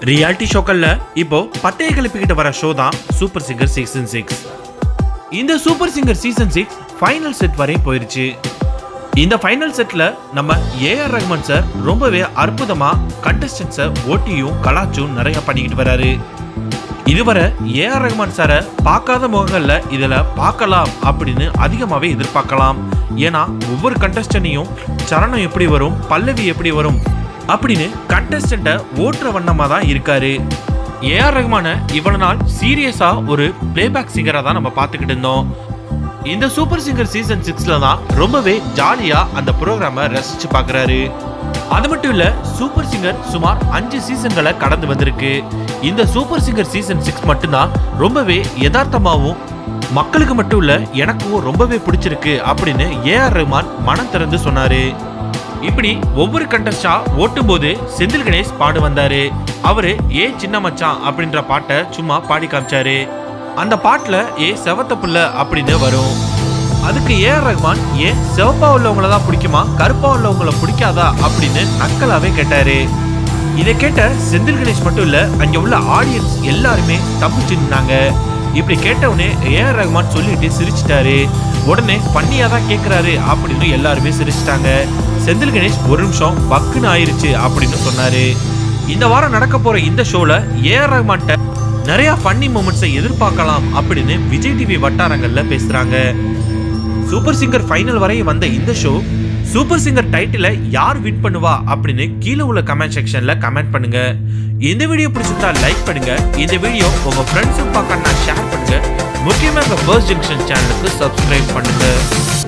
reality ஷோக்கள்ல இப்போ பட்டையை கிளப்பிக்கிட்டு வர ஷோ தான் சூப்பர் சிங்கர் சீசன் சிக்ஸ் இந்த super singer season six final set வரை போயிருச்சு இந்த ஃபைனல் செட்ல நம்ம ஏஆர் ரஹ்மான் சார் ரொம்பவே அற்புதமா கண்டஸ்டன்ஸை ஓட்டியும் கலாச்சும் நிறைய பண்ணிக்கிட்டு வராரு இதுவரை ஏஆர் ரஹ்மான் சாரை பார்க்காத முகங்கள்ல இதுல பார்க்கலாம் அப்படின்னு அதிகமாவே எதிர்பார்க்கலாம் ஏன்னா ஒவ்வொரு கண்டஸ்டன்டையும் சரணம் எப்படி வரும் பல்லவி எப்படி வரும் அப்படின்னு கண்டஸ்டண்ட்டை ஓட்டுற வண்ணமா தான் இருக்காரு ஏஆர் ரஹ்மான இவ்வளவு நாள் சீரியஸா ஒரு பிளேபேக் சிங்கரா தான் நம்ம பார்த்துக்கிட்டு இருந்தோம் இந்த சூப்பர் சிங்கர் சீசன் சிக்ஸ்ல தான் ரொம்பவே ஜாலியா அந்த ப்ரோக்ராம ரசிச்சு பார்க்கறாரு அது மட்டும் இல்ல சூப்பர் சிங்கர் சுமார் அஞ்சு சீசன்களை கடந்து வந்திருக்கு இந்த சூப்பர் சிங்கர் சீசன் சிக்ஸ் மட்டும்தான் ரொம்பவே யதார்த்தமாவும் மக்களுக்கு மட்டும் இல்ல எனக்கும் ரொம்பவே பிடிச்சிருக்கு அப்படின்னு ஏஆர் ரஹ்மான் மனம் திறந்து சொன்னாரு இப்படி ஒவ்வொரு கண்டஸ்டா ஓட்டும் போது செந்தில் கணேஷ் பாடு வந்தாரு அவரு ஏ சின்ன மச்சான் அப்படின்ற பாட்டை சும்மா பாடி காமிச்சாரு அந்த பாட்டுல ஏ செவத்த புள்ள அப்படின்னு வரும் அதுக்கு ஏ ஆர் ரஹ்மான் ஏன் சிவப்பா உள்ளவங்கள தான் பிடிக்குமா கருப்பா உள்ளவங்கள பிடிக்காதா அப்படின்னு நக்கலாவே கேட்டாரு இதை கேட்ட செந்தில் கணேஷ் மட்டும் இல்ல அங்க உள்ள ஆடியன்ஸ் எல்லாருமே தப்பிச்சு நின்னாங்க இப்படி கேட்டவுடனே ஏ ஆர் ரஹ்மான் சொல்லிட்டு சிரிச்சிட்டாரு உடனே பண்ணியா தான் கேக்குறாரு அப்படின்னு எல்லாருமே சிரிச்சிட்டாங்க செந்தில் கணேஷ் ஒரு நிமிஷம் பக்குன்னு ஆயிருச்சு அப்படின்னு சொன்னாரு இந்த வாரம் நடக்க போற இந்த ஷோல ஏ ஆர் ரஹ்மான்ட்ட நிறைய ஃபன்னி மூமெண்ட்ஸை எதிர்பார்க்கலாம் அப்படின்னு விஜய் டிவி வட்டாரங்கள்ல பேசுறாங்க சூப்பர் சிங்கர் ஃபைனல் வரை வந்த இந்த ஷோ சூப்பர் சிங்கர் டைட்டில யார் வின் பண்ணுவா அப்படின்னு கீழே உள்ள கமெண்ட் செக்ஷன்ல கமெண்ட் பண்ணுங்க இந்த வீடியோ பிடிச்சிருந்தா லைக் பண்ணுங்க இந்த வீடியோ உங்க ஃப்ரெண்ட்ஸும் பார்க்கணும்னா ஷேர் பண்ணுங்க முக்கியமா எங்க ஃபர்ஸ்ட் ஜங்ஷன் சேனலுக்கு சப்ஸ்கிரைப் பண்ணுங்க